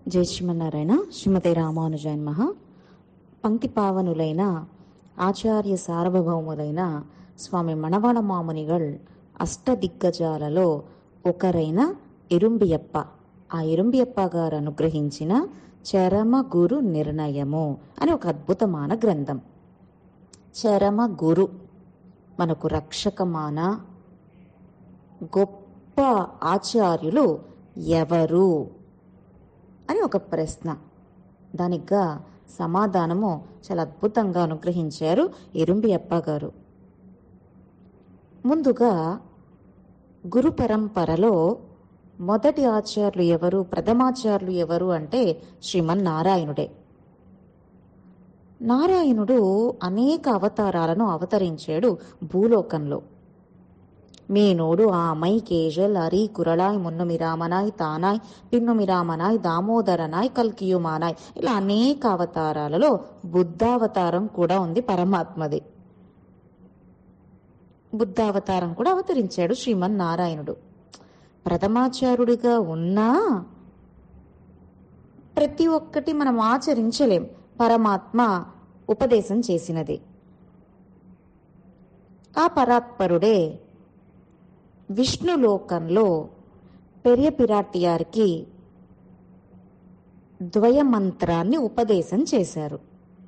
జై శ్రీమన్నారాయణ శ్రీమతి రామానుజాయన్ మహా పంక్తి పావనులైన ఆచార్య సార్వభౌములైన స్వామి మణవాళ మామునిగల్ అష్టదిగ్గజాలలో ఒకరైన ఇరుంబియప్ప ఆ ఇరుంబియప్ప గారు అనుగ్రహించిన చరమ గురు నిర్ణయము అని ఒక అద్భుతమైన గ్రంథం చరమ గురు మనకు రక్షకమాన గొప్ప ఆచార్యులు ఎవరు అని ఒక ప్రశ్న దానిగా సమాధానము చాలా అద్భుతంగా అనుగ్రహించారు ఇరుంబి అప్ప గారు ముందుగా గురు పరంపరలో మొదటి ఆచార్యులు ఎవరు ప్రథమాచార్యులు ఎవరు అంటే శ్రీమన్నారాయణుడే నారాయణుడు అనేక అవతారాలను అవతరించాడు భూలోకంలో మీనోడు ఆమై కేజల్ అరి కురళాయ్ మున్నుమిరామనాయ్ తానాయ్ పిన్నుమిరామనాయ్ దామోదరనాయ్ కల్కియుమానాయ్ ఇలా అనేక అవతారాలలో బుద్ధావతారం కూడా ఉంది పరమాత్మది బుద్ధావతారం కూడా అవతరించాడు శ్రీమన్నారాయణుడు ప్రథమాచార్యుడిగా ఉన్నా ప్రతి ఒక్కటి మనం ఆచరించలేం పరమాత్మ ఉపదేశం చేసినది ఆ పరాత్పరుడే విష్ణులోకంలో పెరియ పిరాటియారికి ద్వయ మంత్రాన్ని ఉపదేశం చేశారు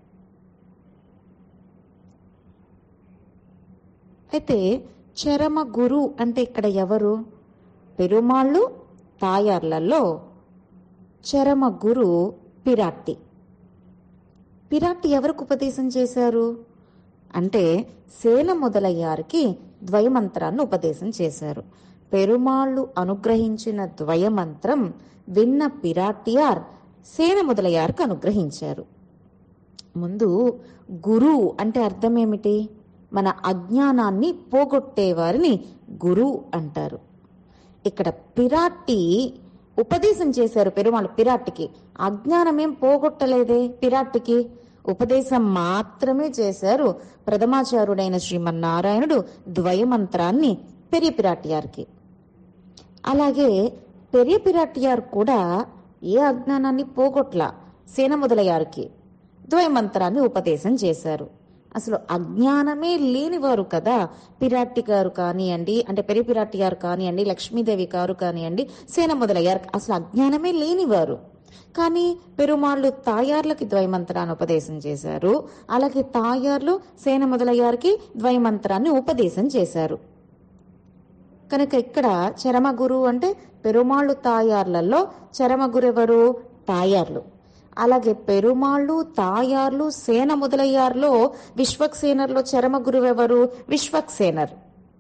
అయితే చరమ గురు అంటే ఇక్కడ ఎవరు పెరుమాళ్ళు తాయార్లలో చరమ గురు పిరాట్టి పిరాట్టి ఎవరికి ఉపదేశం చేశారు అంటే సేన మొదలయ్యారికి ద్వయమంత్రాన్ని ఉపదేశం చేశారు పెరుమాళ్ళు అనుగ్రహించిన ద్వయమంత్రం విన్న పిరాటియార్ సేన మొదలయ్యారికి అనుగ్రహించారు ముందు గురు అంటే అర్థం ఏమిటి మన అజ్ఞానాన్ని పోగొట్టే వారిని గురు అంటారు ఇక్కడ పిరాట్టి ఉపదేశం చేశారు పెరుమాళ్ళు పిరాట్టికి అజ్ఞానం ఏం పోగొట్టలేదే పిరాట్టికి ఉపదేశం మాత్రమే చేశారు ప్రథమాచారుడైన శ్రీమన్నారాయణుడు ద్వయమంత్రాన్ని పెరియ పిరాటియార్కి అలాగే పెరియ పిరాటియార్ కూడా ఏ అజ్ఞానాన్ని పోగొట్ల సేన మొదలయ్యారికి ద్వయమంత్రాన్ని ఉపదేశం చేశారు అసలు అజ్ఞానమే లేనివారు కదా పిరాట్టి గారు కానివ్వండి అంటే పెరి పిరాట్టి గారు కానివ్వండి లక్ష్మీదేవి గారు కానివ్వండి సేన మొదలయ్యారు అసలు అజ్ఞానమే లేనివారు కానీ పెరుమాళ్ళు తాయార్లకి ద్వైమంత్రాన్ని ఉపదేశం చేశారు అలాగే తాయార్లు సేన మొదలయ్యారికి ద్వైమంత్రాన్ని ఉపదేశం చేశారు కనుక ఇక్కడ చరమగురు అంటే పెరుమాళ్ళు తాయార్లలో చరమగురు ఎవరు తాయార్లు అలాగే పెరుమాళ్ళు తాయార్లు సేన మొదలయ్యార్లో విశ్వక్సేనర్లో చరమగురు ఎవరు విశ్వక్సేనర్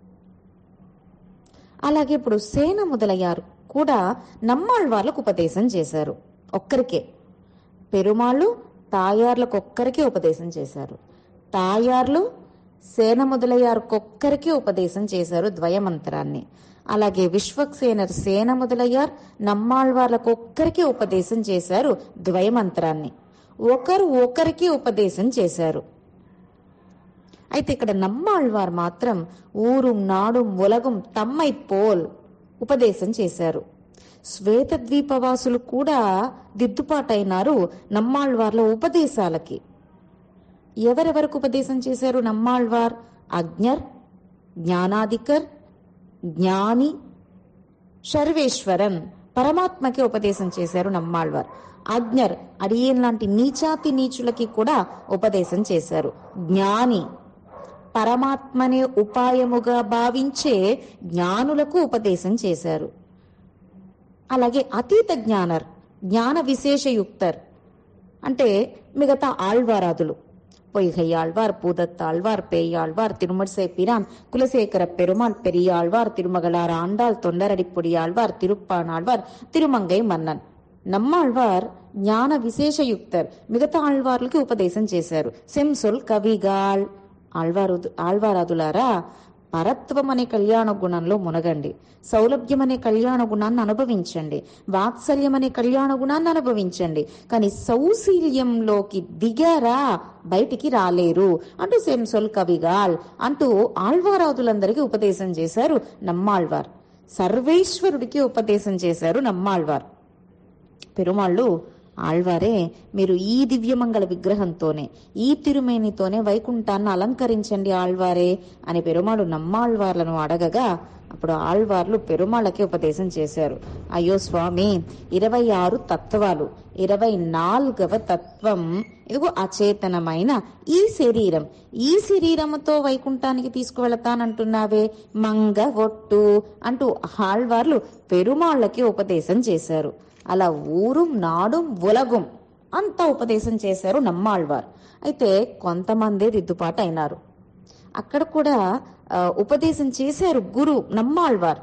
అలాగే ఇప్పుడు సేన మొదలయ్యారు కూడా నమ్మాళ్ళ వాళ్ళకు ఉపదేశం చేశారు ఒక్కరికే పెరుమాళ్ళు తాయార్లకు ఒక్కరికే ఉపదేశం చేశారు తాయార్లు సేన మొదలయ్యారుకొక్కరికే ఉపదేశం చేశారు ద్వయమంత్రాన్ని అలాగే విశ్వక్సేనర్ సేన మొదలయ్యార్ నమ్మాళ్వార్లకు ఒక్కరికే ఉపదేశం చేశారు ద్వయమంత్రాన్ని ఒకరు ఒకరికి ఉపదేశం చేశారు అయితే ఇక్కడ నమ్మాళ్వార్ మాత్రం ఊరుం నాడుం ఉలగం తమ్మై పోల్ ఉపదేశం చేశారు శ్వేతద్వీపవాసులు కూడా దిద్దుపాటైనారు నమ్మాళ్వార్ల ఉపదేశాలకి ఎవరెవరికి ఉపదేశం చేశారు నమ్మాళ్వార్ అజ్ఞర్ జ్ఞానాధికర్ జ్ఞాని సర్వేశ్వరన్ పరమాత్మకి ఉపదేశం చేశారు నమ్మాళ్వార్ అజ్ఞర్ అడియన్ లాంటి నీచాతి నీచులకి కూడా ఉపదేశం చేశారు జ్ఞాని పరమాత్మనే ఉపాయముగా భావించే జ్ఞానులకు ఉపదేశం చేశారు అలాగే అతీత జ్ఞానర్ జ్ఞాన విశేషయుక్తర్ అంటే మిగతా ఆళ్వారాదులు பொய்கையாழ்வார் பூதத்தாழ்வார் பேயாழ்வார் திருமட்சை பிரான் குலசேகர பெருமாள் பெரியாழ்வார் திருமகளார் ஆண்டாள் தொண்டரடிப்பொடியாழ்வார் திருப்பானாழ்வார் திருமங்கை మన్నన్ నమ్మాళ్వార్ జ్ఞాన విశేషయుక్తర్ మిగతా ఆళ్వార్లకి ఉపదేశం చేశారు సెంసొల్ కవిగాల్ ఆళ్వారు ఆళ్వారాదులారా పరత్వం అనే కళ్యాణ గుణంలో మునగండి సౌలభ్యం అనే కళ్యాణ గుణాన్ని అనుభవించండి వాత్సల్యం అనే కళ్యాణ గుణాన్ని అనుభవించండి కానీ సౌశీల్యంలోకి దిగారా బయటికి రాలేరు అంటూ సెంసొల్ కవిగాల్ అంటూ ఆళ్వారాదులందరికీ ఉపదేశం చేశారు నమ్మాళ్వార్ సర్వేశ్వరుడికి ఉపదేశం చేశారు నమ్మాళ్వార్ పెరుమాళ్ళు ఆళ్వారే మీరు ఈ దివ్యమంగళ విగ్రహంతోనే ఈ తిరుమేనితోనే వైకుంఠాన్ని అలంకరించండి ఆళ్వారే అని పెరుమాళ్ళు నమ్మాళ్వార్లను అడగగా అప్పుడు ఆళ్వార్లు పెరుమాళ్ళకి ఉపదేశం చేశారు అయ్యో స్వామి ఇరవై ఆరు తత్వాలు ఇరవై నాలుగవ తత్వం ఇదిగో అచేతనమైన ఈ శరీరం ఈ శరీరముతో వైకుంఠానికి తీసుకువెళతానంటున్నావే మంగ ఒట్టు అంటూ ఆళ్వార్లు పెరుమాళ్ళకి ఉపదేశం చేశారు అలా ఊరుం నాడుం ఉలగుం అంత ఉపదేశం చేశారు నమ్మాళ్వార్ అయితే కొంతమందే దిద్దుపాటు అయినారు అక్కడ కూడా ఆ, ఉపదేశం చేశారు గురు నమ్మాళ్వార్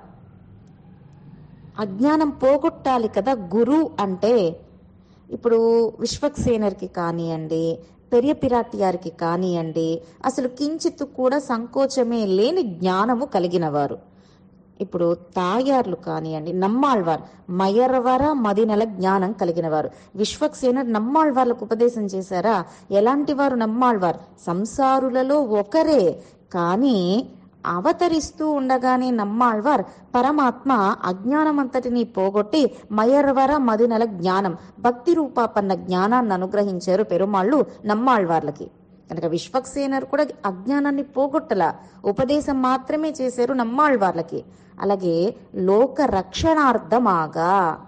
అజ్ఞానం పోగొట్టాలి కదా గురు అంటే ఇప్పుడు విశ్వక్సేనర్కి కానివ్వండి పెరియ పిరాటియారికి కానివ్వండి అసలు కించిత్ కూడా సంకోచమే లేని జ్ఞానము కలిగిన వారు ఇప్పుడు తాయార్లు కానివ్వండి నమ్మాళ్వార్ మయర్వర మదినల జ్ఞానం కలిగిన వారు విశ్వక్సేనర్ నమ్మాళ్వార్లకు ఉపదేశం చేశారా ఎలాంటి వారు నమ్మాళ్వార్ సంసారులలో ఒకరే కానీ అవతరిస్తూ ఉండగానే నమ్మాళ్వార్ పరమాత్మ అజ్ఞానమంతటిని పోగొట్టి మయర్వర మదినల జ్ఞానం భక్తి రూపాపన్న జ్ఞానాన్ని అనుగ్రహించారు పెరుమాళ్ళు నమ్మాళ్వార్లకి కనుక విశ్వక్సేనర్ కూడా అజ్ఞానాన్ని పోగొట్టల ఉపదేశం మాత్రమే చేశారు నమ్మాళ్వార్లకి అలాగే లోక రక్షణార్థమాగా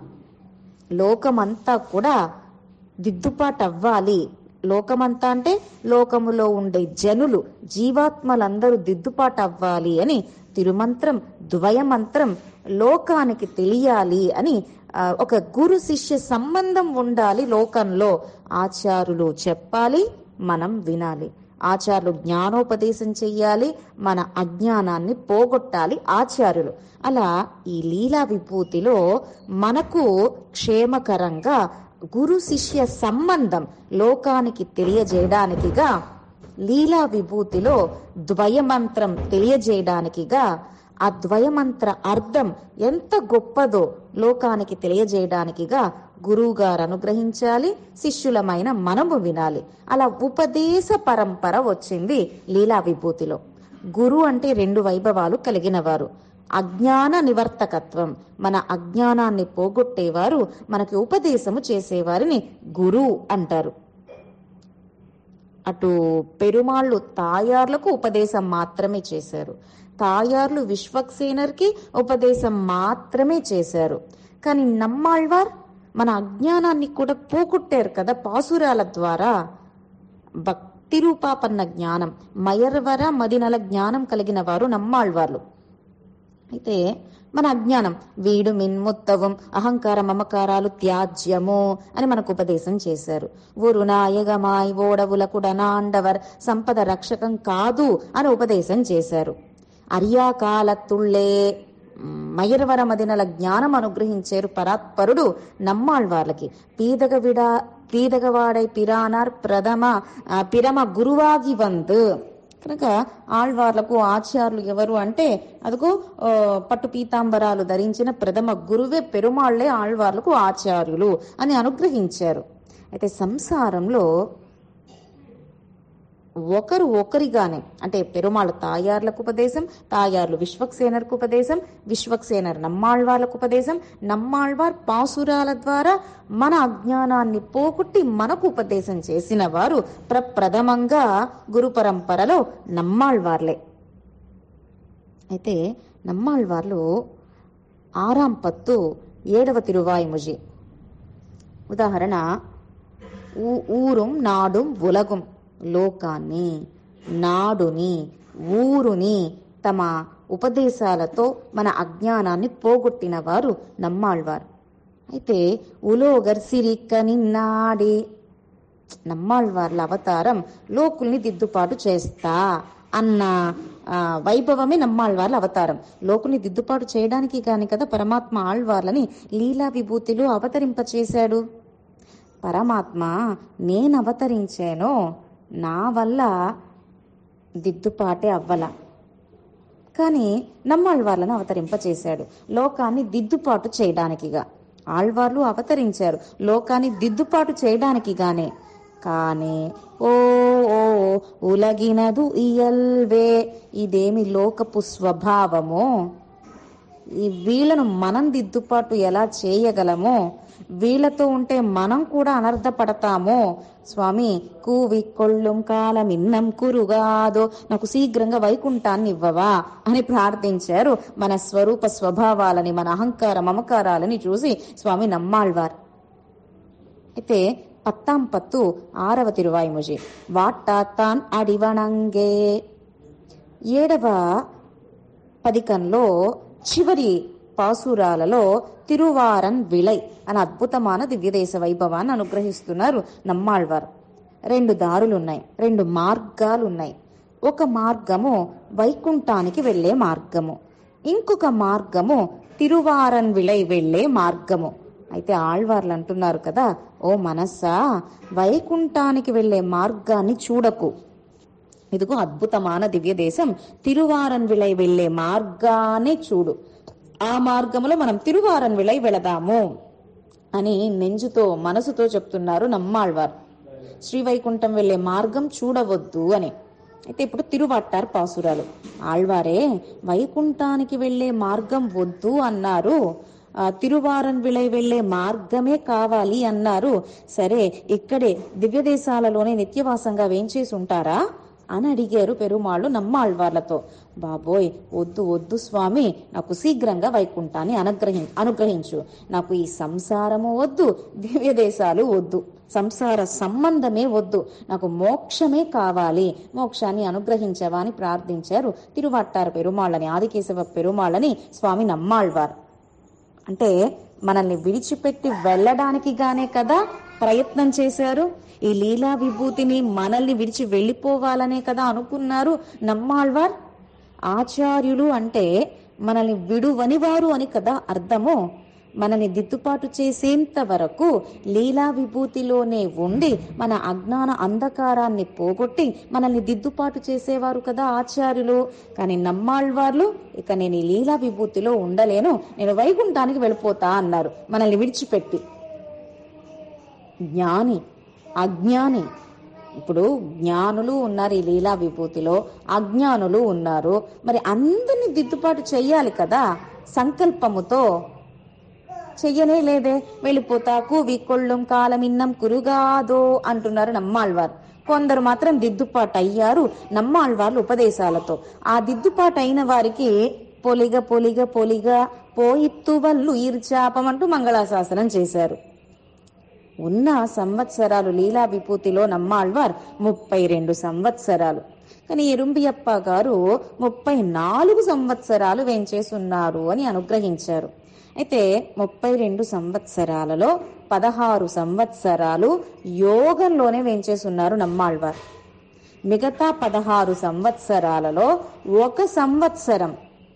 లోకమంతా కూడా దిద్దుపాటు అవ్వాలి లోకమంతా అంటే లోకములో ఉండే జనులు జీవాత్మలందరూ దిద్దుపాటు అవ్వాలి అని తిరుమంత్రం ద్వయమంత్రం లోకానికి తెలియాలి అని ఆ, ఒక గురు శిష్య సంబంధం ఉండాలి లోకంలో ఆచారులు చెప్పాలి మనం వినాలి ఆచార్యులు జ్ఞానోపదేశం చెయ్యాలి మన అజ్ఞానాన్ని పోగొట్టాలి ఆచార్యులు అలా ఈ లీలా విభూతిలో మనకు క్షేమకరంగా గురు శిష్య సంబంధం లోకానికి తెలియజేయడానికిగా లీలా విభూతిలో ద్వయమంత్రం తెలియజేయడానికిగా ఆ ద్వయమంత్ర అర్థం ఎంత గొప్పదో లోకానికి తెలియజేయడానికిగా గురువుగారు అనుగ్రహించాలి శిష్యులమైన మనము వినాలి అలా ఉపదేశ పరంపర వచ్చింది లీలా విభూతిలో గురు అంటే రెండు వైభవాలు కలిగిన వారు అజ్ఞాన నివర్తకత్వం మన అజ్ఞానాన్ని పోగొట్టేవారు మనకి ఉపదేశము చేసేవారిని గురు అంటారు అటు పెరుమాళ్ళు తాయార్లకు ఉపదేశం మాత్రమే చేశారు తాయార్లు విశ్వక్సేనర్కి ఉపదేశం మాత్రమే చేశారు కానీ నమ్మాళ్వార్ మన అజ్ఞానాన్ని కూడా పోగొట్టారు కదా పాసురాల ద్వారా భక్తి రూపాపన్న జ్ఞానం మయర్వర మదినల జ్ఞానం కలిగిన వారు నమ్మాళ్వార్లు అయితే మన అజ్ఞానం వీడు మిన్ముత్తవం అహంకార మమకారాలు త్యాజ్యము అని మనకు ఉపదేశం చేశారు ఊరు నాయగమాయ్ ఓడవులకుడనాండవర్ సంపద రక్షకం కాదు అని ఉపదేశం చేశారు అర్యాకాలత్తుళ్ళే మయర్వర మదినల జ్ఞానం అనుగ్రహించారు పరాత్పరుడు నమ్మాళ్వార్లకి పీదగ విడా పీదగవాడై పిరానార్ ప్రథమ ఆ, పిరమ గురువాగి వంతు కనుక ఆళ్వార్లకు ఆచార్యులు ఎవరు అంటే అదిగో ఆ, పట్టు పీతాంబరాలు ధరించిన ప్రథమ గురువే పెరుమాళ్లే ఆళ్వార్లకు ఆచార్యులు అని అనుగ్రహించారు అయితే సంసారంలో ఒకరు ఒకరిగానే అంటే పెరుమాళ్ తాయార్లకు ఉపదేశం తాయార్లు విశ్వక్సేనర్కు ఉపదేశం విశ్వక్సేనర్ నమ్మాళ్వార్లకు ఉపదేశం నమ్మాళ్వార్ పాసురాల ద్వారా మన అజ్ఞానాన్ని పోగొట్టి మనకు ఉపదేశం చేసిన వారు ప్రప్రథమంగా గురు పరంపరలో నమ్మాళ్వార్లే అయితే నమ్మాళ్వార్లు ఆరాం పత్తు ఏడవ తిరువాయిముజి ఉదాహరణ ఊ- ఊరుం నాడుం ఉలగుం లోకాన్ని నాడుని ఊరుని తమ ఉపదేశాలతో మన అజ్ఞానాన్ని పోగొట్టిన వారు నమ్మాళ్వారు అయితే ఉలోగర్ సిరిక్క నిన్నాడి నమ్మాళ్వార్ల అవతారం లోకుల్ని దిద్దుపాటు చేస్తా అన్న ఆ, వైభవమే నమ్మాళ్వార్ల అవతారం లోకుని దిద్దుపాటు చేయడానికి కాని కదా పరమాత్మ ఆళ్వార్లని లీలా విభూతిలో అవతరింపచేశాడు పరమాత్మ నేను అవతరించానో నా వల్ల దిద్దుపాటే అవ్వల కానీ నమ్మాళ్వార్లను అవతరింపచేశాడు లోకాన్ని దిద్దుపాటు చేయడానికిగా ఆళ్వార్లు అవతరించారు లోకాన్ని దిద్దుపాటు చేయడానికిగానే కానీ ఓ ఓ ఉలగినదు ఇయల్వే ఇదేమి లోకపు స్వభావమో ఈ వీళ్ళను మనం దిద్దుపాటు ఎలా చేయగలమో వీళ్ళతో ఉంటే మనం కూడా అనర్థపడతామో స్వామి కూవి కొళ్ళుం కాలం ఇన్నం కురుగాదో నాకు శీఘ్రంగా వైకుంఠాన్ని ఇవ్వవా అని ప్రార్థించారు మన స్వరూప స్వభావాలని మన అహంకార మమకారాలని చూసి స్వామి నమ్మాళ్వార్ అయితే పత్తాం పత్తు ఆరవ తిరువాయిముజి వాట్టాత్తాన్ అడివణంగే ఏడవ పదికంలో చివరి పాసురాలలో తిరువారన్ విలై అనే అద్భుతమైన దివ్యదేశ వైభవాన్ని అనుగ్రహిస్తున్నారు నమ్మాళ్వారు రెండు దారులున్నాయి రెండు మార్గాలున్నాయి ఒక మార్గము వైకుంఠానికి వెళ్ళే మార్గము ఇంకొక మార్గము తిరువారన్ విలై వెళ్ళే మార్గము అయితే ఆళ్వార్లు అంటున్నారు కదా ఓ మనస్సా వైకుంఠానికి వెళ్ళే మార్గాన్ని చూడకు ఇదిగో అద్భుతమైన దివ్య దేశం తిరువారన్ విలై వెళ్లే మార్గాన్ని చూడు ఆ మార్గంలో మనం తిరువారన్ విలై వెళదాము అని నెంజుతో మనసుతో చెప్తున్నారు నమ్మాళ్వారు శ్రీవైకుంఠం వెళ్లే మార్గం చూడవద్దు అని అయితే ఇప్పుడు తిరువట్టారు పాసురాలు ఆళ్వారే వైకుంఠానికి వెళ్లే మార్గం వద్దు అన్నారు ఆ, తిరువారన్ విలై వెళ్లే మార్గమే కావాలి అన్నారు సరే ఇక్కడే దివ్య దేశాలలోనే నిత్యవాసంగా వేంచేసి ఉంటారా అని అడిగారు పెరుమాళ్ళు నమ్మాళ్వార్లతో బాబోయ్ వద్దు వద్దు స్వామి నాకు శీఘ్రంగా వైకుంఠాన్ని అనుగ్రహి అనుగ్రహించు నాకు ఈ సంసారము వద్దు దివ్య దేశాలు వద్దు సంసార సంబంధమే వద్దు నాకు మోక్షమే కావాలి మోక్షాన్ని అనుగ్రహించవా అని ప్రార్థించారు తిరువట్టారు పెరుమాళ్ళని ఆదికేశవ పెరుమాళ్ళని స్వామి నమ్మాళ్వారు అంటే మనల్ని విడిచిపెట్టి వెళ్ళడానికి గానే కదా ప్రయత్నం చేశారు ఈ లీలా విభూతిని మనల్ని విడిచి వెళ్ళిపోవాలనే కదా అనుకున్నారు నమ్మాళ్వార్ ఆచార్యులు అంటే మనల్ని విడువనివారు అని కదా అర్థము మనని దిద్దుపాటు చేసేంత వరకు లీలా విభూతిలోనే ఉండి మన అజ్ఞాన అంధకారాన్ని పోగొట్టి మనల్ని దిద్దుపాటు చేసేవారు కదా ఆచార్యులు కానీ నమ్మాళ్వార్లు ఇక నేను ఈ లీలా విభూతిలో ఉండలేను నేను వైకుంఠానికి వెళ్ళిపోతా అన్నారు మనల్ని విడిచిపెట్టి జ్ఞాని అజ్ఞాని ఇప్పుడు జ్ఞానులు ఉన్నారు ఈ లీలా విభూతిలో అజ్ఞానులు ఉన్నారు మరి అందరిని దిద్దుబాటు చెయ్యాలి కదా సంకల్పముతో చెయ్యనే లేదే వెళ్ళిపోతా కూవి కొళ్ళం కాలమిన్నం కురుగాదో అంటున్నారు నమ్మాళ్వారు కొందరు మాత్రం దిద్దుపాటు అయ్యారు నమ్మాళ్వార్లు ఉపదేశాలతో ఆ దిద్దుపాటు అయిన వారికి పొలిగ పొలిగ పొలిగ పోయిత్తు వల్లు ఈర్చాపం అంటూ మంగళాశాసనం చేశారు ఉన్న సంవత్సరాలు లీలా విభూతిలో నమ్మాళ్వార్ ముప్పై రెండు సంవత్సరాలు కానీ ఎరుంబియప్ప గారు ముప్పై నాలుగు సంవత్సరాలు వేంచేసున్నారు అని అనుగ్రహించారు అయితే ముప్పై రెండు సంవత్సరాలలో పదహారు సంవత్సరాలు యోగంలోనే వేంచేసున్నారు నమ్మాళ్వార్ మిగతా పదహారు సంవత్సరాలలో ఒక సంవత్సరం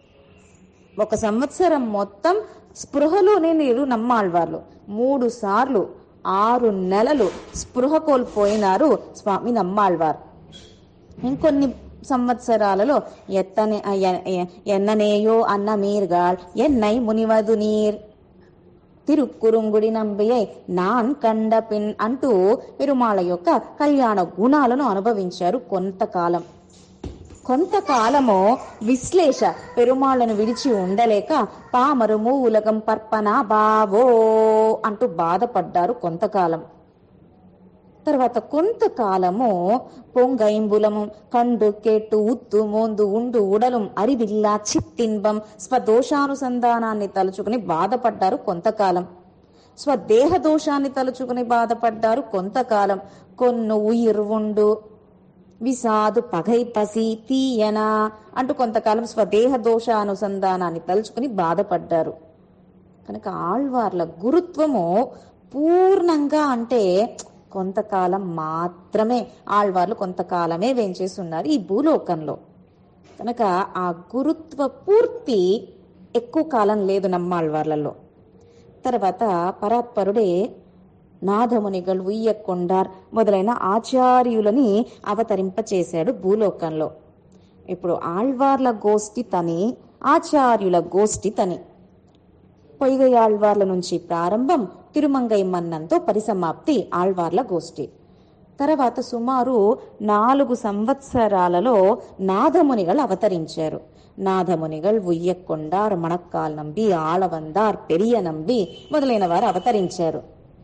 ఒక సంవత్సరం మొత్తం స్పృహలోనే నీరు నమ్మాళ్వార్లు మూడు సార్లు ఆరు నెలలు స్పృహ కోల్పోయినారు స్వామి నమ్మాళ్వార్ ఇంకొన్ని సంవత్సరాలలో ఎత్తనే ఎ- ఎ- ఎన్ననేయో అన్న మీర్గాల్ ఎన్నై మునివదు నీర్ తిరుక్కురుంగుడి నంబియై నాన్ కండ పిన్ అంటూ పెరుమాళ యొక్క కళ్యాణ గుణాలను అనుభవించారు కొంతకాలం కొంతకాలము విశ్లేష పెరుమాళ్లను విడిచి ఉండలేక పామరు మూలకం పర్పన బావో అంటూ బాధపడ్డారు కొంతకాలం తర్వాత కొంతకాలము పొంగైంబులము కండు కేట్టు ఉత్తు మోందు ఉండు ఉడలం అరివిల్లా చిత్తిన్బం స్వదోషానుసంధానాన్ని తలుచుకుని బాధపడ్డారు కొంతకాలం స్వదేహ దోషాన్ని తలుచుకుని బాధపడ్డారు కొంతకాలం కొన్ను ఉయిర్ ఉండు విసాదు పగై పసి తీయన అంటూ కొంతకాలం స్వదేహ దోషానుసంధానాన్ని తలుచుకుని బాధపడ్డారు కనుక ఆళ్వార్ల గురుత్వము పూర్ణంగా అంటే కొంతకాలం మాత్రమే ఆళ్వార్లు కొంతకాలమే వేంచేస్తున్నారు ఈ భూలోకంలో కనుక ఆ గురుత్వ పూర్తి ఎక్కువ కాలం లేదు నమ్మాళ్వార్లలో తర్వాత పరాత్పరుడే నాథమునిగల్ ఉయ్యకొండార్ మొదలైన ఆచార్యులని అవతరింపచేశాడు భూలోకంలో ఇప్పుడు ఆళ్వార్ల గోష్ఠి తని ఆచార్యుల గోష్ఠి తని పొయ్గయాళ్వార్ల నుంచి ప్రారంభం తిరుమంగై మన్నంతో పరిసమాప్తి ఆళ్వార్ల గోష్ఠి తర్వాత సుమారు నాలుగు సంవత్సరాలలో నాదమునిಗಳು అవతరించారు నాథమునిగల్ ఉయ్యకొండార్ మణక్కాల్ నంబి ఆళవందార్ పెరియ నంబి మొదలైన వారు అవతరించారు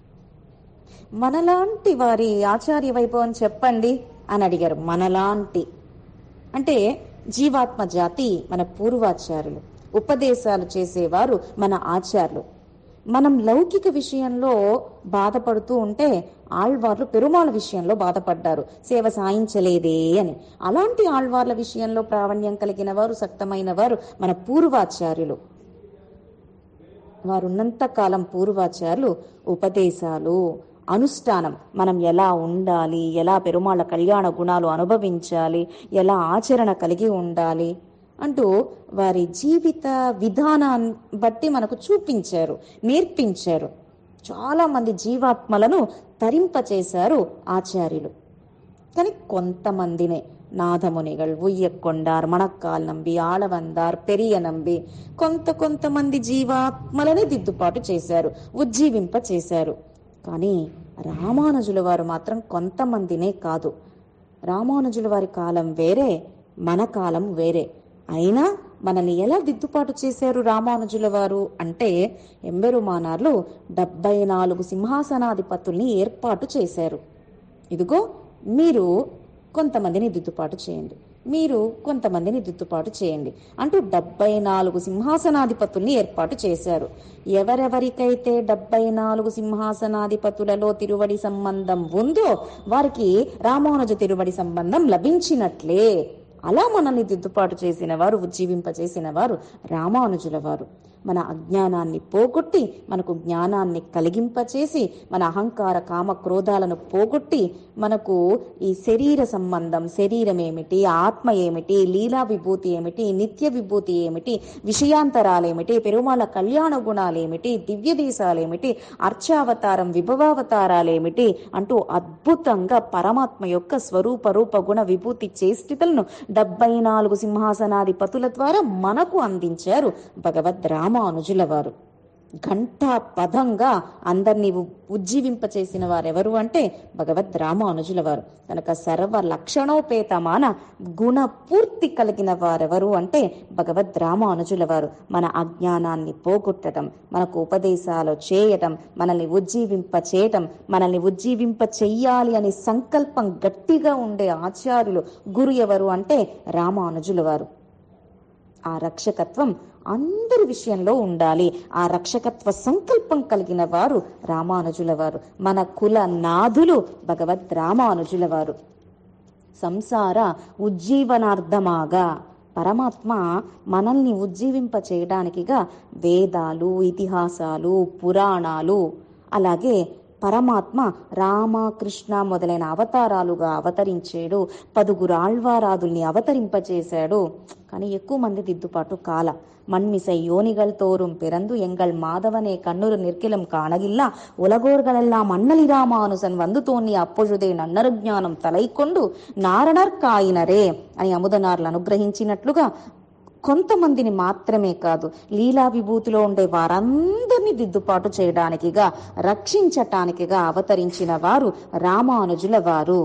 మనలాంటి వారి ఆచార్య వైభవం చెప్పండి అని అడిగారు మనలాంటి అంటే జీవాత్మ జాతి మన పూర్వాచార్యులు ఉపదేశాలు చేసేవారు మన ఆచార్యులు మనం లౌకిక విషయంలో బాధపడుతూ ఉంటే ఆళ్వార్లు పెరుమాళ విషయంలో బాధపడ్డారు సేవ సాయించలేదే అని అలాంటి ఆళ్వార్ల విషయంలో ప్రావణ్యం కలిగిన వారు సక్తమైన వారు మన పూర్వాచార్యులు వారున్నంత కాలం పూర్వాచార్యులు ఉపదేశాలు అనుష్ఠానం మనం ఎలా ఉండాలి ఎలా పెరుమాళ్ళ కళ్యాణ గుణాలు అనుభవించాలి ఎలా ఆచరణ కలిగి ఉండాలి అంటూ వారి జీవిత విధానాన్ని బట్టి మనకు చూపించారు నేర్పించారు చాలా మంది జీవాత్మలను తరింపచేశారు ఆచార్యులు కానీ కొంతమందినే నాథమునిగల్ ఉయ్యకొండార్ మణక్కాల్ నంబి ఆళవందార్ పెరియ నంబి కొంత కొంతమంది జీవాత్మలని దిద్దుపాటు చేశారు ఉజ్జీవింప చేశారు కానీ రామానుజుల వారు మాత్రం కొంతమందినే కాదు రామానుజుల వారి కాలం వేరే మన కాలం వేరే అయినా మనల్ని ఎలా దిద్దుపాటు చేశారు రామానుజుల వారు అంటే ఎంబెరుమానార్లు డెబ్బై నాలుగు సింహాసనాధిపతుల్ని ఏర్పాటు చేశారు ఇదిగో మీరు కొంతమందిని దిద్దుపాటు చేయండి మీరు కొంతమందిని దిద్దుపాటు చేయండి అంటూ డెబ్బై నాలుగు సింహాసనాధిపతుల్ని ఏర్పాటు చేశారు ఎవరెవరికైతే డెబ్బై నాలుగు సింహాసనాధిపతులలో తిరువడి సంబంధం ఉందో వారికి రామానుజ తిరువడి సంబంధం లభించినట్లే అలా మనల్ని దిద్దుపాటు చేసిన వారు ఉజ్జీవింపచేసిన వారు రామానుజుల వారు మన అజ్ఞానాన్ని పోగొట్టి మనకు జ్ఞానాన్ని కలిగింపచేసి మన అహంకార కామ క్రోధాలను పోగొట్టి మనకు ఈ శరీర సంబంధం శరీరం ఏమిటి ఆత్మ ఏమిటి లీలా విభూతి ఏమిటి నిత్య విభూతి ఏమిటి విషయాంతరాలేమిటి పెరుమాళ కళ్యాణ గుణాలేమిటి దివ్య దేశాలేమిటి అర్చావతారం విభవావతారాలేమిటి అంటూ అద్భుతంగా పరమాత్మ యొక్క స్వరూప రూప గుణ విభూతి చేష్టితలను డెబ్బై నాలుగు సింహాసనాధిపతుల ద్వారా మనకు అందించారు భగవద్ రామానుజుల వారు ఘంటా పదంగా అందరినీ ఉ- ఉజ్జీవింపచేసిన వారెవరు అంటే భగవద్ రామానుజుల వారు కనుక సర్వ లక్షణోపేతమాన గుణ పూర్తి కలిగిన వారెవరు అంటే భగవద్ రామానుజుల వారు మన అజ్ఞానాన్ని పోగొట్టడం మనకు ఉపదేశాలు చేయటం మనల్ని ఉజ్జీవింప చేయటం మనల్ని ఉజ్జీవింప చెయ్యాలి అనే సంకల్పం గట్టిగా ఉండే ఆచార్యులు గురు ఎవరు అంటే రామానుజుల వారు ఆ రక్షకత్వం అందరి విషయంలో ఉండాలి ఆ రక్షకత్వ సంకల్పం కలిగిన వారు రామానుజుల వారు మన కుల నాథులు భగవద్ రామానుజుల వారు సంసార ఉజ్జీవనార్థమాగా పరమాత్మ మనల్ని ఉజ్జీవింప చేయడానికిగా వేదాలు ఇతిహాసాలు పురాణాలు అలాగే పరమాత్మ రామ కృష్ణ మొదలైన అవతారాలుగా అవతరించాడు పదుగురు ఆళ్వారాదుల్ని అవతరింపచేశాడు కానీ ఎక్కువ మంది దిద్దుపాటు కాల மண்மிசை யோனிகள் தோறும் பிறந்து எங்கள் மாதவனே கண்ணுறு நிற்கிலும் காணகில்லா உலகோர்களெல்லாம் அண்ணலி ராமானுசன் வந்து தோன்றிய అప్పొழுదే నన్నరు జ్ఞానం తలైకొండు నారణర్ కాయినరే అని అముదనార్లు అనుగ్రహించినట్లుగా కొంతమందిని మాత్రమే కాదు లీలా విభూతిలో ఉండే వారందరినీ దిద్దుపాటు చేయడానికిగా రక్షించటానికిగా అవతరించిన వారు రామానుజుల వారు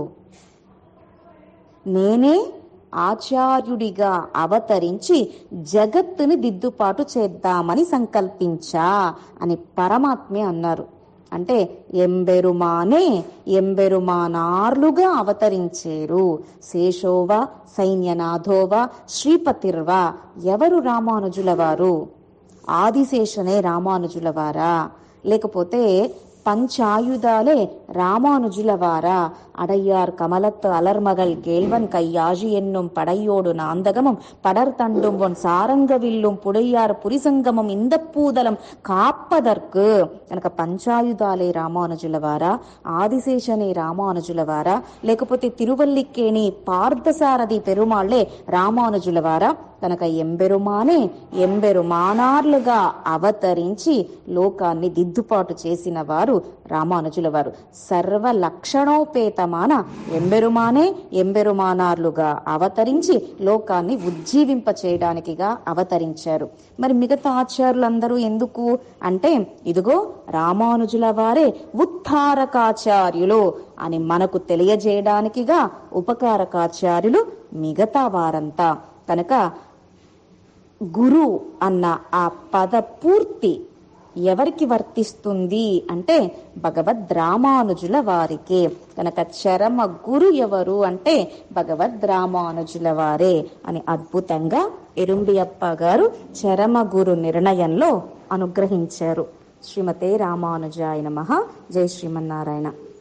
నేనే ఆచార్యుడిగా అవతరించి జగత్తుని దిద్దుపాటు చేద్దామని సంకల్పించా అని పరమాత్మే అన్నారు అంటే ఎంబెరుమానే ఎంబెరుమానార్లుగా అవతరించేరు శేషోవా సైన్యనాథోవా శ్రీపతిర్వా ఎవరు రామానుజుల వారు ఆదిశేషనే రామానుజుల వారా లేకపోతే பஞ்சாயுதாலே ராமானுஜுல வாரா அடையார் கமலத்து அலர்மகள் கேள்வன் கையாழி என்னும் படையோடு நாந்தகமும் படர் தண்டும் பொன் சாரங்கவில்லும் புடையார் புரிசங்கமும் இந்த பூதலம் కాపదర్కు కనుక పంచాయుధాలే రామానుజుల వారా ఆదిశేషనే రామానుజుల వారా లేకపోతే తిరువల్లికేణి పార్థసారథి పెరుమాళ్లే రామానుజుల వారా కనుక ఎంబెరుమానే ఎంబెరుమానార్లుగా అవతరించి లోకాన్ని దిద్దుపాటు చేసిన వారు రామానుజుల వారు సర్వ లక్షణోపేతమాన ఎంబెరుమానే ఎంబెరుమానార్లుగా అవతరించి లోకాన్ని ఉజ్జీవింప చేయడానికిగా అవతరించారు మరి మిగతా ఆచార్యులందరూ ఎందుకు అంటే ఇదిగో రామానుజుల వారే ఉత్తారకాచార్యులు అని మనకు తెలియజేయడానికిగా ఉపకారకాచార్యులు మిగతా వారంతా కనుక గురు అన్న ఆ పద పూర్తి ఎవరికి వర్తిస్తుంది అంటే భగవద్ రామానుజుల వారికే కనుక చరమ గురు ఎవరు అంటే భగవద్ రామానుజుల వారే అని అద్భుతంగా ఎరుంబియప్ప గారు చరమ గురు నిర్ణయంలో అనుగ్రహించారు శ్రీమతే రామానుజాయ నమ జై శ్రీమన్నారాయణ